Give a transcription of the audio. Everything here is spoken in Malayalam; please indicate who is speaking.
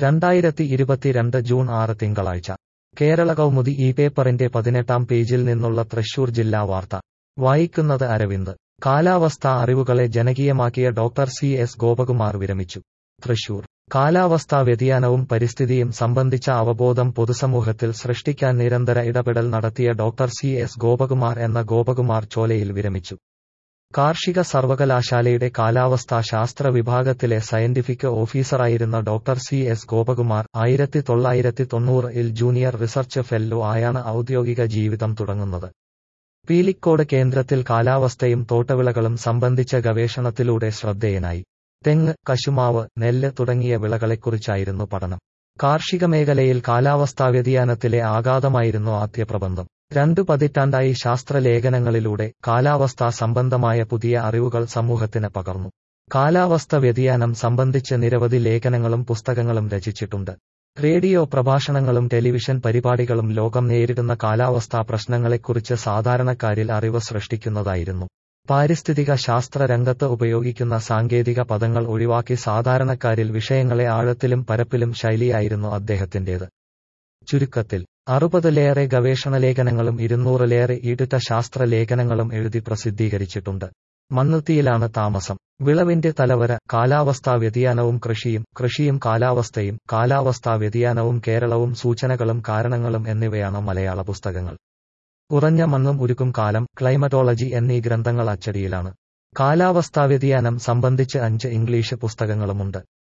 Speaker 1: രണ്ടായിരത്തി ഇരുപത്തിരണ്ട് ജൂൺ ആറ് തിങ്കളാഴ്ച കേരള കൗമുദി ഈ പേപ്പറിന്റെ പതിനെട്ടാം പേജിൽ നിന്നുള്ള തൃശൂർ ജില്ലാ വാർത്ത വായിക്കുന്നത് അരവിന്ദ് കാലാവസ്ഥാ അറിവുകളെ ജനകീയമാക്കിയ ഡോക്ടർ സി എസ് ഗോപകുമാർ വിരമിച്ചു തൃശൂർ കാലാവസ്ഥാ വ്യതിയാനവും പരിസ്ഥിതിയും സംബന്ധിച്ച അവബോധം പൊതുസമൂഹത്തിൽ സൃഷ്ടിക്കാൻ നിരന്തര ഇടപെടൽ നടത്തിയ ഡോക്ടർ സി എസ് ഗോപകുമാർ എന്ന ഗോപകുമാർ ചോലയിൽ വിരമിച്ചു കാർഷിക സർവകലാശാലയുടെ കാലാവസ്ഥാ ശാസ്ത്ര വിഭാഗത്തിലെ സയന്റിഫിക് ഓഫീസറായിരുന്ന ഡോക്ടർ സി എസ് ഗോപകുമാർ ആയിരത്തി തൊള്ളായിരത്തി തൊണ്ണൂറിൽ ജൂനിയർ റിസർച്ച് ഫെല്ലോ ആയാണ് ഔദ്യോഗിക ജീവിതം തുടങ്ങുന്നത് പീലിക്കോട് കേന്ദ്രത്തിൽ കാലാവസ്ഥയും തോട്ടവിളകളും സംബന്ധിച്ച ഗവേഷണത്തിലൂടെ ശ്രദ്ധേയനായി തെങ്ങ് കശുമാവ് നെല്ല് തുടങ്ങിയ വിളകളെക്കുറിച്ചായിരുന്നു പഠനം കാർഷിക മേഖലയിൽ കാലാവസ്ഥാ വ്യതിയാനത്തിലെ ആഘാതമായിരുന്നു ആദ്യ പ്രബന്ധം രണ്ടു പതിറ്റാണ്ടായി ശാസ്ത്രലേഖനങ്ങളിലൂടെ കാലാവസ്ഥാ സംബന്ധമായ പുതിയ അറിവുകൾ സമൂഹത്തിന് പകർന്നു കാലാവസ്ഥ വ്യതിയാനം സംബന്ധിച്ച് നിരവധി ലേഖനങ്ങളും പുസ്തകങ്ങളും രചിച്ചിട്ടുണ്ട് റേഡിയോ പ്രഭാഷണങ്ങളും ടെലിവിഷൻ പരിപാടികളും ലോകം നേരിടുന്ന കാലാവസ്ഥാ പ്രശ്നങ്ങളെക്കുറിച്ച് സാധാരണക്കാരിൽ അറിവ് സൃഷ്ടിക്കുന്നതായിരുന്നു പാരിസ്ഥിതിക ശാസ്ത്ര രംഗത്ത് ഉപയോഗിക്കുന്ന സാങ്കേതിക പദങ്ങൾ ഒഴിവാക്കി സാധാരണക്കാരിൽ വിഷയങ്ങളെ ആഴത്തിലും പരപ്പിലും ശൈലിയായിരുന്നു അദ്ദേഹത്തിന്റേത് ചുരുക്കത്തിൽ അറുപതിലേറെ ഗവേഷണലേഖനങ്ങളും ഇരുന്നൂറിലേറെ ഈടുറ്റ ശാസ്ത്ര ലേഖനങ്ങളും എഴുതി പ്രസിദ്ധീകരിച്ചിട്ടുണ്ട് മണ്ണുത്തിയിലാണ് താമസം വിളവിന്റെ തലവര കാലാവസ്ഥാ വ്യതിയാനവും കൃഷിയും കൃഷിയും കാലാവസ്ഥയും കാലാവസ്ഥാ വ്യതിയാനവും കേരളവും സൂചനകളും കാരണങ്ങളും എന്നിവയാണ് മലയാള പുസ്തകങ്ങൾ ഉറഞ്ഞ മണ്ണും ഉരുക്കും കാലം ക്ലൈമറ്റോളജി എന്നീ ഗ്രന്ഥങ്ങൾ അച്ചടിയിലാണ് കാലാവസ്ഥാ വ്യതിയാനം സംബന്ധിച്ച് അഞ്ച് ഇംഗ്ലീഷ് പുസ്തകങ്ങളുമുണ്ട്